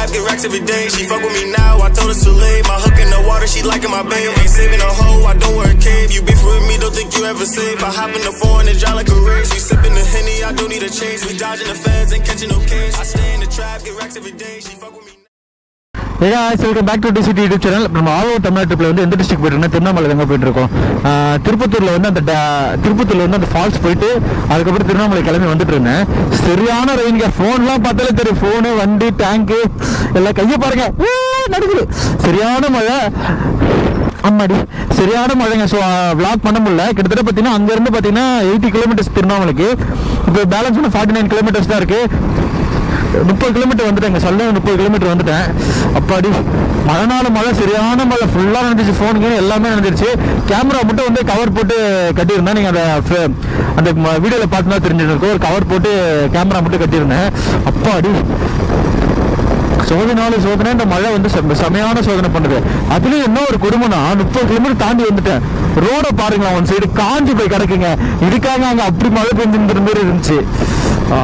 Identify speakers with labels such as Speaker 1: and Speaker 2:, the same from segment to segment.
Speaker 1: trap, get racks every day. She fuck with me now, I told her to lay. My hook in the water, she liking my babe. Ain't saving a hoe, I don't wear a cave. You beef with me, don't think you ever safe. I hop in the foreign and drive like a race. We sipping the henny, I don't need a chase. We dodging the feds and catching no case. I stay in the trap, get racks every day. She fuck with me.
Speaker 2: ஏகா welcome back to D C T YouTube channel நம்ம all over Tamil Nadu ட்ரிப்பில் வந்து எந்த district போயிட்டு திருவண்ணாமலை தாங்க போயிட்டு இருக்கோம் ஆஹ் திருப்பத்தூர்ல வந்து அந்த da- திருப்பத்தூர்ல வந்து அந்த ஃபால்ஸ் போயிட்டு அதுக்கப்புறம் திருவண்ணாமலை கிளம்பி வந்துட்டு இருந்தேன் சரியான ரெயின்க ஃபோன்லாம் பார்த்தாலே தெரியும் ஃபோனு வண்டி டேங்க்கு எல்லாம் கையை பாருங்க ஊ, நடுக்குது சரியான மழை ஆமாடி சரியான மழைங்க ஸோ vlog பண்ண முடியல கிட்டத்தட்ட பார்த்தீங்கன்னா அங்கேருந்து பார்த்தீங்கன்னா எயிட்டி கிலோமீட்டர்ஸ் திருவண்ணாமலைக்கு இப்போ பேலன்ஸ் பண்ண ஃபார்ட்டி நைன் கிலோமீட்டர்ஸ் தான் இருக்குது முப்பது கிலோமீட்டர் வந்துட்டேங்க சொல்ல முப்பது கிலோமீட்டர் வந்துட்டேன் அப்பாடி மழைனால மழை சரியான மழை ஃபுல்லாக நடந்துச்சு ஃபோனுக்கு எல்லாமே நடந்துருச்சு கேமரா மட்டும் வந்து கவர் போட்டு கட்டியிருந்தேன் நீங்கள் அந்த fr- அந்த வீடியோவில் பார்த்துனா தெரிஞ்சிருக்கும் ஒரு கவர் போட்டு கேமரா மட்டும் கட்டியிருந்தேன் அப்பாடி சோதனால சோதனை இந்த மழை வந்து செம்ம- செமையான சோதனை பண்ணுது அதுலயும் என்ன ஒரு கொடுமைனா முப்பது கிலோமீட்டர் தாண்டி வந்துட்டேன் ரோட பாருங்களா ஒன் சைடு காஞ்சி போய் கிடக்குங்க இதுக்காக அங்க அப்படி மழை பெஞ்சிருந்த மாதிரி இருந்துச்சு ஆ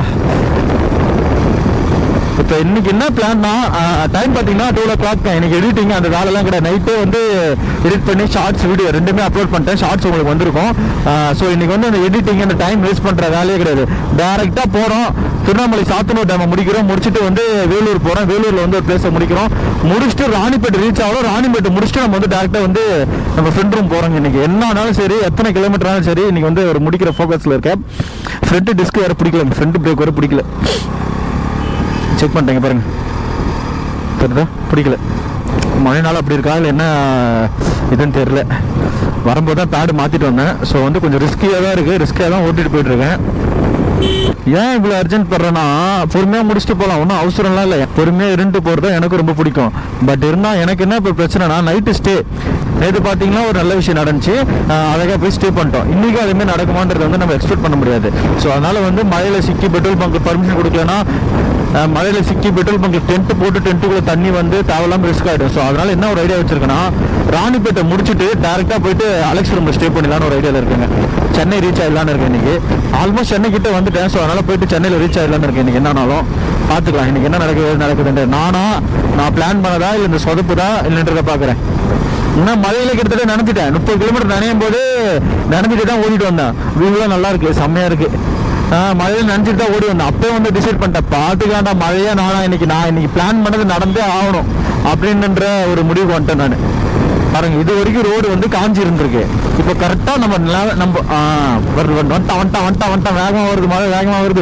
Speaker 2: இப்போ இன்னைக்கு என்ன பிளான்னா டைம் பார்த்தீங்கன்னா டூ ஓ கிளாக் தான் எனக்கு எடிட்டிங் அந்த வேலைலாம் கிடையாது நைட்டே வந்து எடிட் பண்ணி ஷார்ட்ஸ் வீடியோ ரெண்டுமே அப்லோட் பண்ணிட்டேன் ஷார்ட்ஸ் உங்களுக்கு வந்திருக்கும் ஸோ இன்னைக்கு வந்து அந்த எடிட்டிங் அந்த டைம் வேஸ்ட் பண்ணுற வேலையே கிடையாது டேரெக்டாக போகிறோம் திருவண்ணாமலை சாத்தனூர் டேமை முடிக்கிறோம் முடிச்சுட்டு வந்து வேலூர் போகிறோம் வேலூரில் வந்து ஒரு பிளேஸை முடிக்கிறோம் முடிச்சுட்டு ராணிப்பேட்டை ரீச் ஆகிறோம் ராணிப்பேட்டை முடிச்சுட்டு நம்ம வந்து டேரெக்டாக வந்து நம்ம ஃப்ரெண்ட் ரூம் போகிறோங்க இன்னைக்கு என்ன ஆனாலும் சரி எத்தனை கிலோமீட்டர் ஆனாலும் சரி இன்னைக்கு வந்து ஒரு முடிக்கிற ஃபோக்கஸில் இருக்கேன் ஃப்ரண்ட் டிஸ்க் வேறு பிடிக்கல ஃப்ரண்ட் பிரேக் வேறு பிடிக்கல செக் பண்ணிட்டேங்க பாருங்க தெரியுதா பிடிக்கல மழைனால அப்படி இருக்கா இல்லை என்ன இதுன்னு தெரில வரும்போது தான் பேடு மாற்றிட்டு வந்தேன் ஸோ வந்து கொஞ்சம் ரிஸ்கியாக தான் இருக்குது ரிஸ்கியாக தான் ஓட்டிட்டு போயிட்டு இருக்கேன் ஏன் இவ்வளோ அர்ஜென்ட் பண்றேன்னா பொறுமையாக முடிச்சுட்டு போகலாம் ஒன்றும் அவசரம்லாம் இல்லை பொறுமையாக இருந்துட்டு போகிறது தான் எனக்கு ரொம்ப பிடிக்கும் பட் இருந்தால் எனக்கு என்ன இப்போ பிரச்சனைனா நைட்டு ஸ்டே நேற்று பார்த்தீங்கன்னா ஒரு நல்ல விஷயம் நடந்துச்சு அழகாக போய் ஸ்டே பண்ணிட்டோம் இன்றைக்கும் அதுமாதிரி நடக்குமான்றது வந்து நம்ம எக்ஸ்பெக்ட் பண்ண முடியாது ஸோ அதனால் வந்து மழையில் சிக்கி பெட்ரோல் பங்க் பர்மிஷன் கொடுக்கலன்னா அஹ், மழையில் சிக்கி பெட்ரோல் பங்க் டென்ட் போட்டு டென்ட்டுக்குள்ளே தண்ணி வந்து தேவையில்லாமல் ரிஸ்க் ஆகிடும் ஸோ அதனால் என்ன ஒரு ஐடியா வச்சிருக்கேன்னா ராணிப்பேட்டை முடிச்சுட்டு டேரெக்டாக போயிட்டு அலெக்ஸ் ரூமில் ஸ்டே பண்ணிடலான்னு ஒரு ஐடியாவில் இருக்குங்க சென்னை ரீச் ஆகிடலான்னு இருக்கேன் இன்னைக்கு ஆல்மோஸ்ட் சென்னை கிட்ட வந்துட்டேன் ஸோ அதனால் போயிட்டு சென்னையில் ரீச் ஆகிடலான்னு இருக்கேன் இன்னைக்கு என்னன்னாலும் பார்த்துக்கலாம் இன்னைக்கு என்ன நடக்குது ஏது நடக்குதுன்ட்டு நானா நான் பிளான் பண்ணதா இல்லை இந்த சொதப்பு தான் இல்லைன்றதை பார்க்குறேன் இன்னும் மழையில கிட்டத்தட்ட நினைச்சிட்டேன் முப்பது கிலோமீட்டர் நினையும் போது நினைச்சிட்டு தான் ஓடிட்டு வந்தேன் வியூலாம் நல்லா இருக்கு செம்மையா இருக்கு ஆஹ் மழையில நினைச்சிட்டு தான் ஓடி வந்தேன் அப்பவே வந்து டிசைட் பண்ணிட்டேன் பாட்டுக்காண்டா மழையா நானா இன்னைக்கு நான் இன்னைக்கு பிளான் பண்ணது நடந்தே ஆகணும் அப்படின்ற ஒரு முடிவுக்கு வந்துட்டேன் நான் பாருங்க இது வரைக்கும் ரோடு வந்து காஞ்சி இருந்திருக்கு இப்போ கரெக்டா நம்ம நில- நம்ம ஆ, வருது வருது. வந்துட்டான் வந்துட்டான் வந்துட்டான் வந்துட்டான் வேகமா வருது மழை வேகமா வருது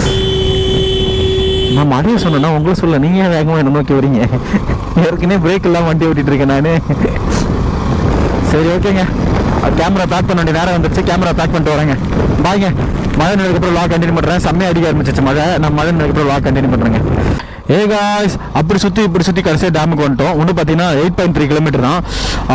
Speaker 2: நான் மழையை சொன்னேன்னா உங்களை சொல்ல நீங்க ஏன் வேகமா என்ன நோக்கி வரீங்க ஏற்கனவே பிரேக் இல்லாம வண்டி ஓட்டிட்டு இருக்கேன் நானு சரி ஓகேங்க கேமரா பேக் பண்ண வேண்டிய நேரம் வந்துருச்சு கேமரா பேக் பண்ணிட்டு வரேங்க பாய்ங்க மழை நினைக்கப்புறம் லாக் கண்டினியூ பண்ணுறேன் செம்மையா அடிக்க ஆரம்பிச்சிச்சு மழை நான் மழை நினைக்கப்புறம் லாக் கண்டினியூ பண்ணுறேங்க ஏ காய்ஸ் அப்படி சுற்றி இப்படி சுற்றி கடைசியாக டேமுக்கு வந்துட்டோம் ஒன்று பார்த்தீங்கன்னா எயிட் பாயிண்ட் த்ரீ கிலோமீட்டர் தான் ஆ,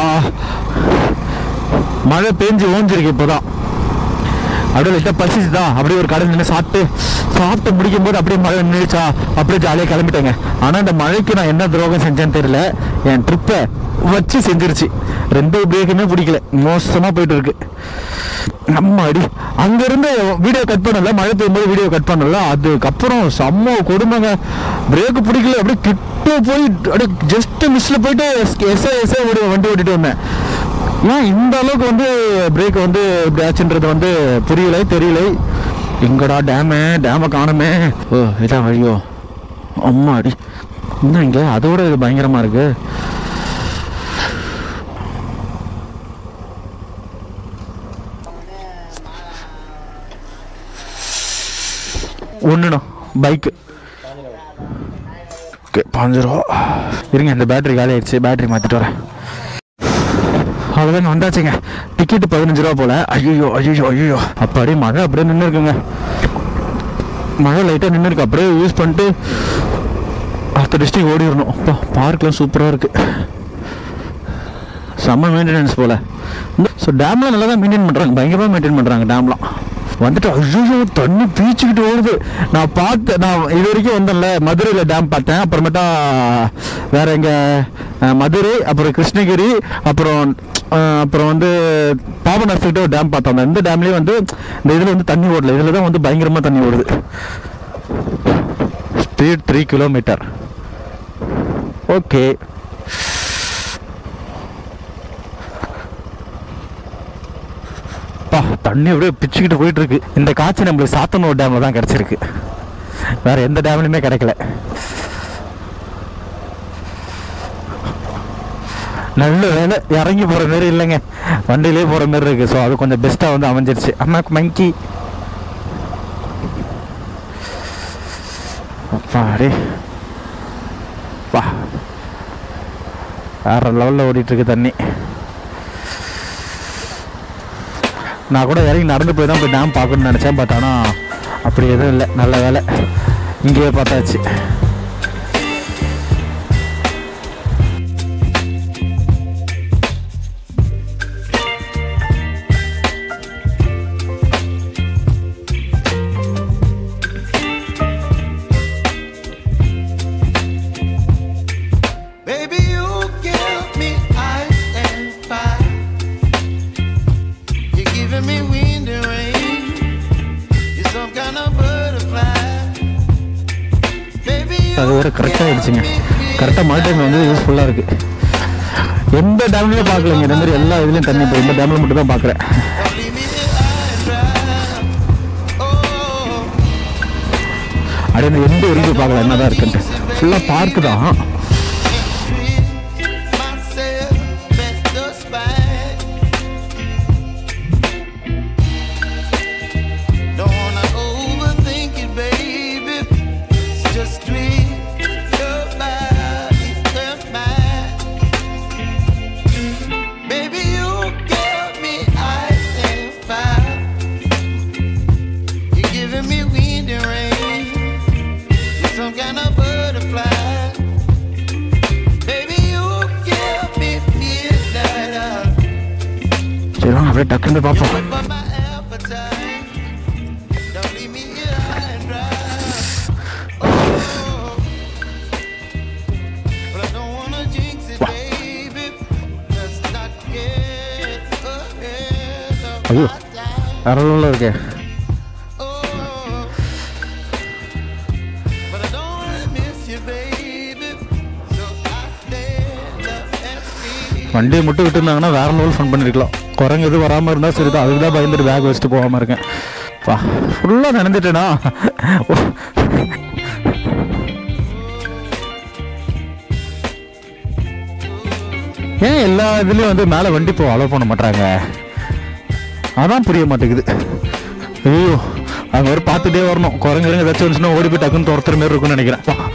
Speaker 2: மழை பேஞ்சு ஓஞ்சிருக்கு இப்போதான் அப்படியே லைட்டாக பசிச்சுதா அப்படியே ஒரு கடை நின்று சாப்பிட்டு சாப்பிட்டு முடிக்கும் போது அப்படியே மழை நின்றுச்சா அப்படியே ஜாலியாக கிளம்பிட்டேங்க ஆனால் இந்த மழைக்கு நான் என்ன துரோகம் செஞ்சேன்னு தெரியல என் ட்ரிப்பை வச்சு செஞ்சிருச்சு ரெண்டு பிரேக்குமே பிடிக்கல மோசமாக போயிட்டு இருக்கு நம்ம அடி அங்கேருந்து வீடியோ கட் பண்ணல மழை பெய்யும்போது வீடியோ கட் பண்ணல அதுக்கப்புறம் செம்ம கொடுமைங்க பிரேக்கு பிடிக்கல அப்படியே கிட்ட போய் அப்படியே ஜஸ்ட் மிஸ்ல போயிட்டு எஸ்ஐ எஸ்ஐ ஓடி வண்டி ஓட்டிட்டு வந்தேன் ஏன் இந்த அளவுக்கு வந்து பிரேக் வந்து இப்படி ஆச்சுன்றது வந்து புரியலை தெரியல எங்கடா டேமு டேமை காணுமே ஓ இதான் வழியோ அம்மா அடி இன்னும் இங்கே அதோட இது பயங்கரமா இருக்கு ஒன்றுண்ணா பைக்கு ஓகே பாஞ்சு ரூபா இருங்க இந்த பேட்டரி காலி ஆயிடுச்சு பேட்டரி மாற்றிட்டு வரேன் அவ்வளோதாங்க வந்தாச்சுங்க டிக்கெட் பதினஞ்சு ரூபா போல ஐயோ ஐயோ ஐயோ அப்படியே மழை அப்படியே நின்று இருக்குங்க மழை லைட்டாக நின்று இருக்கு அப்படியே யூஸ் பண்ணிட்டு அடுத்த டிஸ்ட்ரிக் ஓடிடணும் அப்பா பார்க்லாம் சூப்பராக இருக்கு செம்ம மெயின்டெனன்ஸ் போல ஸோ டேம்லாம் நல்லா தான் மெயின்டைன் பண்ணுறாங்க பயங்கரமாக மெயின்டைன் பண்ணுறாங்க டேம்லாம் வந்துட்டு ஐயோ தண்ணி பீச்சிக்கிட்டு ஓடுது நான் பார்த்து நான் இது வரைக்கும் வந்தேன்ல மதுரையில் டேம் பார்த்தேன் அப்புறமேட்டா வேற எங்க அஹ், மதுரை அப்புறம் கிருஷ்ணகிரி அப்புறம் அஹ், அப்புறம் வந்து பாபநாசத்துக்கிட்ட ஒரு டேம் பார்த்தோம் அந்த இந்த டேம்லேயும் வந்து இந்த இதில் வந்து தண்ணி ஓடல இதில் தான் வந்து பயங்கரமாக தண்ணி ஓடுது ஸ்பீட் த்ரீ கிலோமீட்டர் ஓகே பா தண்ணி அப்படியே பிச்சுக்கிட்டு போயிட்டு இருக்கு இந்த காட்சி நம்மளுக்கு சாத்தனூர் டேம்ல தான் கிடைச்சிருக்கு வேற எந்த டேம்லையுமே கிடைக்கல நல்ல வேலை இறங்கி போகிற மாரி இல்லைங்க வண்டியிலே போகிற மாரி இருக்கு ஸோ அது கொஞ்சம் பெஸ்ட்டாக வந்து அமைஞ்சிருச்சு அம்மாக்கு மங்கி அப்பாடி வா வேற லெவலில் ஓடிட்டு இருக்கு தண்ணி நான் கூட இறங்கி நடந்து போய் தான் போய் டேம் பார்க்கணும்னு நினச்சேன் பட் ஆனால் அப்படி எதுவும் இல்லை நல்ல வேலை இங்கேயே பார்த்தாச்சு
Speaker 1: Baby, you give me ice and fire. You're giving me wind and rain. You're some kind of butterfly. Baby, you
Speaker 2: அது ஒரு கரெக்டாக ஆயிடுச்சுங்க
Speaker 1: give me feel
Speaker 2: கரெக்டாக மழை டைம் வந்து யூஸ்ஃபுல்லாக இருக்குது எந்த டேம்லையும் பார்க்கலங்க இந்த மாதிரி எல்லா இதுலேயும் தண்ணி இப்போ இந்த டேமில் மட்டும் தான் பார்க்குறேன்
Speaker 1: Don't leave me high and dry. Oh,
Speaker 2: அப்படியே இந்த எந்த வரைக்கும் பார்க்கல என்ன தான் இருக்குன்ட்டு ஃபுல்லாக பார்க்கு தான்
Speaker 1: twist myself at the spine. Don't wanna overthink it, baby. It's just twist your body and mine. Baby, you give me ice and fire. You're giving me wind and rain. You're some kind of butterfly. Baby, you give me midnight.
Speaker 2: சரி வாங்க அப்படியே டக்குன்னு போய் பார்ப்போம்
Speaker 1: Whip up my appetite. Don't leave me here high and dry. Oh, but I don't wanna jinx it, baby. Let's not get ahead of
Speaker 2: ஐயோ
Speaker 1: my time.
Speaker 2: வேற லெவலில் இருக்கே
Speaker 1: Oh, but I don't wanna miss you, baby. So I stand up and feel.
Speaker 2: வண்டியை மட்டும் விட்டுருந்தாங்கன்னா வேற level fun பண்ணிருக்கலாம் குரங்கு எதுவும் வராமல் இருந்தால் சரி தான் அதுக்கு தான் பயந்துட்டு பேக் வச்சுட்டு போகாமல் இருக்கேன் பா ஃபுல்லாக நினைந்துட்டேனா ஏன் எல்லா இதுலேயும் வந்து மேலே வண்டி போ அலோவ் பண்ண மாட்டாங்க அதான் புரிய மாட்டேங்குது ஐயோ அங்கே வரை பார்த்துட்டே வரணும் குரங்கு இருங்க ஏதாச்சும் வந்துச்சுன்னா ஓடி போய் டக்குன்னு துரத்துற மாதிரி இருக்கும்னு நினைக்கிறேன் பா.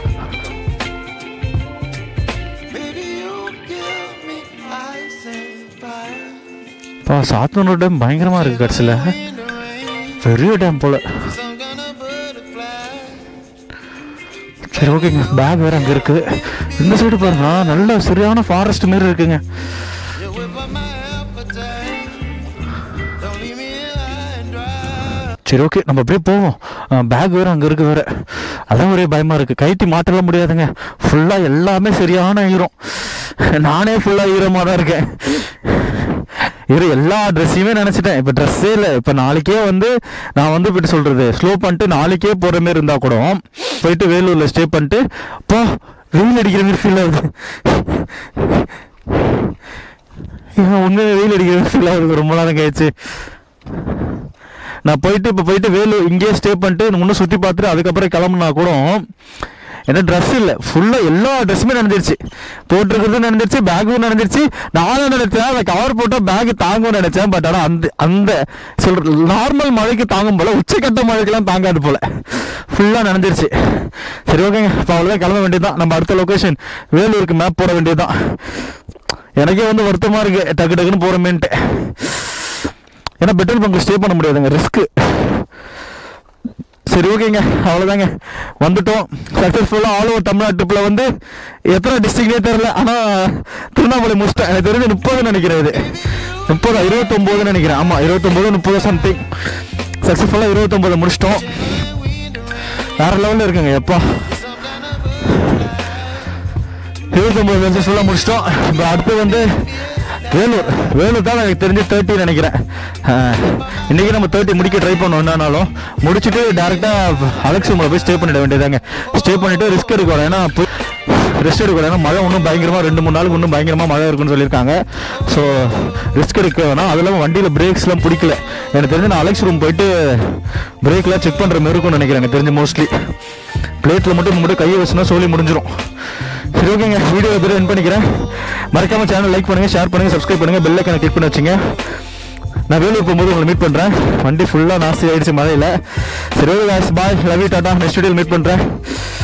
Speaker 1: Baby, you give me ice and fire.
Speaker 2: பா சாத்தனூர் டேம் பயங்கரமாக இருக்குது கடைசியில்
Speaker 1: Wind and rain.
Speaker 2: பெரிய டேம் போல்
Speaker 1: Some kind of butterfly.
Speaker 2: சரி ஓகேங்க பேக் வேற அங்கே இருக்குது இந்த சைடு பாருங்க நல்ல சரியான ஃபாரஸ்ட் மாரி இருக்குங்க
Speaker 1: You whip up my appetite. Don't leave me here high and dry.
Speaker 2: சரி ஓகே நம்ம அப்படியே போவோம் பேக் வேற அங்கே இருக்கு வேற அதான் ஒரே பயமா இருக்கு கைட்டி மாட்டலாம் முடியாதுங்க ஃபுல்லாக எல்லாமே சரியான ஈரம் நானே ஃபுல்லாக ஈரமாக தான் இருக்கேன் இரு எல்லா ட்ரெஸ்ஸையுமே நினச்சிட்டேன் இப்போ ட்ரெஸ்ஸே இல்லை இப்போ நாளைக்கே வந்து நான் வந்து போயிட்டு சொல்கிறது ஸ்லோ பண்ணிட்டு நாளைக்கே போகிற மாரி இருந்தால் கூட போயிட்டு வேலூரில் ஸ்டே பண்ணிட்டு பா வெயில் அடிக்கிற மாதிரி ஃபீல் ஆகுது ஏன் உண்மையாக வெயில் அடிக்கிற மாதிரி ஃபீல் ஆகுது ரொம்ப நேரம் கழிச்சு நான் போயிட்டு இப்போ போயிட்டு வேலூர் இங்கேயே ஸ்டே பண்ணிட்டு இன்னும் சுற்றி பார்த்துட்டு அதுக்கப்புறம் கிளம்புனா கூட என்ன ட்ரெஸ் இல்லை ஃபுல்லாக எல்லா ட்ரெஸ்ஸுமே நனைஞ்சிருச்சு போட்டிருக்கிறது நனைஞ்சிருச்சு பேக்கும் நனைஞ்சிருச்சு நானும் நினைச்சேன் அதை கவர் போட்டால் பேக் தாங்கும்னு நினைச்சேன் பட் ஆனால் அந்த அந்த சொல்ற நார்மல் மழைக்கு தாங்கும் போல உச்சக்கட்ட மழைக்கெல்லாம் தாங்காது போல ஃபுல்லாக நனைஞ்சிருச்சு சரி ஓகேங்க இப்போ அவ்வளோதான் கிளம்ப வேண்டியதுதான் நம்ம அடுத்த லொக்கேஷன் வேலூருக்கு மேப் போட வேண்டியதுதான் எனக்கே வந்து வருத்தமாக இருக்கு டக்கு டக்குன்னு போகிறோமேன்ட்டு ஏன்னா பெட்ரோல் பங்க்ல ஸ்டே பண்ண முடியாதுங்க ரிஸ்க்கு சரி ஓகேங்க அவ்வளோதாங்க வந்துட்டோம் சக்ஸஸ்ஃபுல்லாக ஆல் ஓவர் தமிழ்நாடு ட்ரிப்பில் வந்து எத்தனை டிஸ்ட்ரிக்ட்னே தெரில ஆனால் திருவண்ணாமலை முடிச்சிட்டேன் எனக்கு தெரிஞ்சு முப்பதுன்னு நினைக்கிறேன் இது முப்பதா இருபத்தொம்போதுன்னு நினைக்கிறேன் ஆமாம் இருபத்தொம்போது முப்பது சம்திங் சக்ஸஸ்ஃபுல்லாக இருபத்தொம்போது முடிச்சிட்டோம் வேற லெவலில் இருக்குங்க எப்பா இருபத்தொம்பது சக்ஸஸ்ஃபுல்லாக முடிச்சிட்டோம் இப்போ அடுத்து வந்து வேலூர் வேலூர் தான் எனக்கு தெரிஞ்சு தேர்ட்டி நினைக்கிறேன் ஆஹ், இன்னைக்கு நம்ம தேர்ட்டி முடிக்க ட்ரை பண்ணோம் என்னன்னாலும் முடிச்சுட்டு டேரெக்டாக அலெக்ஸ் உங்களை போய் ஸ்டே பண்ணிட வேண்டியதாங்க ஸ்டே பண்ணிட்டு ரிஸ்க் எடுக்கணும் ஏன்னா போய் ரெஸ்ட் எடுக்க ஏன்னா மழை இன்னும் பயங்கரமாக ரெண்டு மூணு நாளுக்கு இன்னும் பயங்கரமாக மழை இருக்குன்னு சொல்லியிருக்காங்க ஸோ ரிஸ்க் எடுக்க வேணாம் அது இல்லாமல் வண்டியில் பிரேக்ஸ்லாம் பிடிக்கல எனக்கு தெரிஞ்சு நான் அலெக்ஸ் ரூம் போயிட்டு பிரேக்லாம் செக் பண்ணுற மாதிரி இருக்கும்னு நினைக்கிறேன் எனக்கு தெரிஞ்சு மோஸ்ட்லி பிளேட்டில் மட்டும் நம்ம மட்டும் கையை வச்சுனா சொல்லி முடிஞ்சிடும் சரி ஓகேங்க வீடியோ பேர் என் பண்ணிக்கிறேன் மறக்காம சேனல் லைக் பண்ணுங்கள் ஷேர் பண்ணுங்கள் சப்ஸ்கிரைப் பண்ணுங்கள் பெல் ஐக்கனை கிளிக் பண்ணி வச்சுங்க நான் வேலூர் போகும்போது உங்களை மீட் பண்ணுறேன் வண்டி ஃபுல்லாக நாஸ்தி ஆயிடுச்சு மழையில் சரி okay bye love you tata next video meet பண்ணுறேன்